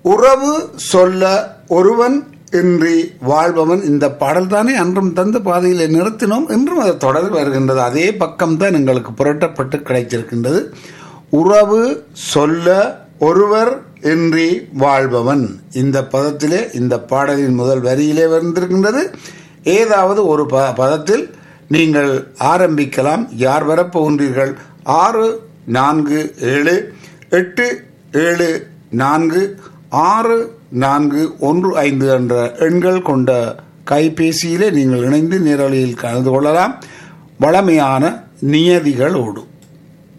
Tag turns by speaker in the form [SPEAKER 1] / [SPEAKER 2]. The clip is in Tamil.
[SPEAKER 1] உறவு சொல்ல ஒருவன் இன்றி வாழ்பவன் இந்த பாடல் தானே அன்றும் தந்த பாதையில் நிறுத்தினோம் என்றும் அது தொடர் வருகின்றது அதே பக்கம்தான் எங்களுக்கு புரட்டப்பட்டு கிடைத்திருக்கின்றது உறவு சொல்ல ஒருவர் இன்றி வாழ்பவன் இந்த பதத்திலே இந்த பாடலின் முதல் வரியிலே வந்திருக்கின்றது ஏதாவது ஒரு ப பதத்தில் நீங்கள் ஆரம்பிக்கலாம் யார் வரப்போகின்றீர்கள் ஆறு நான்கு ஏழு எட்டு ஏழு நான்கு ஆறு நான்கு ஒன்று ஐந்து என்ற எண்கள் கொண்ட கைபேசியிலே நீங்கள் இணைந்து நேரலையில் கலந்து கொள்ளலாம் வளமையான நியதிகளோடு